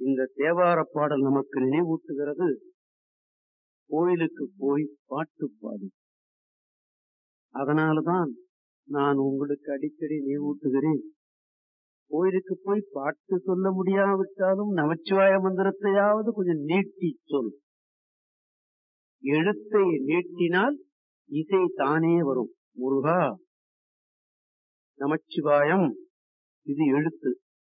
இந்த தேவார பாடல் நமக்கு நினைவூட்டுகிறது கோயிலுக்கு போய் பாட்டு பாடு அதனாலதான் நான் உங்களுக்கு அடிக்கடி நினைவூட்டுகிறேன் கோயிலுக்கு போய் பாட்டு சொல்ல முடியாவிட்டாலும் நமச்சிவாய மந்திரத்தையாவது கொஞ்சம் நீட்டி சொல் எழுத்தை நீட்டினால் இசை தானே வரும் முருகா நமச்சிவாயம் இது எழுத்து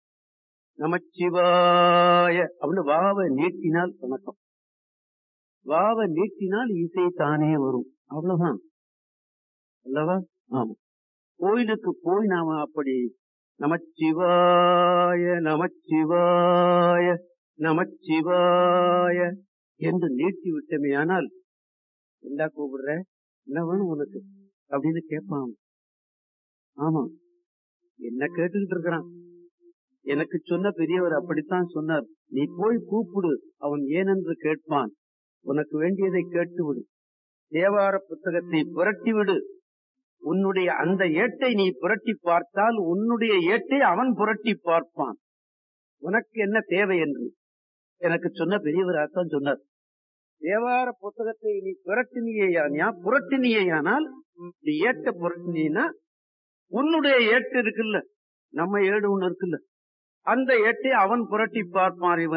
நமச்சிவாய அப்படின்னு வாவ நீட்டினால் வணக்கம் வாவ நீட்டினால் இசை தானே வரும் அவ்வளவுதான் அல்லவா ஆமா கோயிலுக்கு போய் நாம அப்படி நமச்சிவாய நமச்சிவாய நமச்சிவாய என்று நீட்டி விட்டமையானால் என்ன கூப்பிடுற என்ன வேணும் உனக்கு அப்படின்னு கேட்பான் ஆமா என்ன கேட்டுக்கிட்டு இருக்கிறான் எனக்கு சொன்ன பெரியவர் அப்படித்தான் சொன்னார் நீ போய் கூப்பிடு அவன் ஏனென்று கேட்பான் உனக்கு வேண்டியதை கேட்டு விடு தேவார புத்தகத்தை புரட்டி விடு உன்னுடைய அந்த ஏட்டை நீ புரட்டி பார்த்தால் உன்னுடைய ஏட்டை அவன் புரட்டி பார்ப்பான் உனக்கு என்ன தேவை என்று எனக்கு சொன்ன பெரியவராகத்தான் சொன்னார் தேவார புத்தகத்தை நீ புரட்டினியா புரட்டினியானால் நீ ஏட்ட புரட்டினா உன்னுடைய ஏட்டு இருக்குல்ல நம்ம ஏடு ஒண்ணு இருக்குல்ல அந்த ஏட்டை அவன் புரட்டி பார்ப்பான் இவன்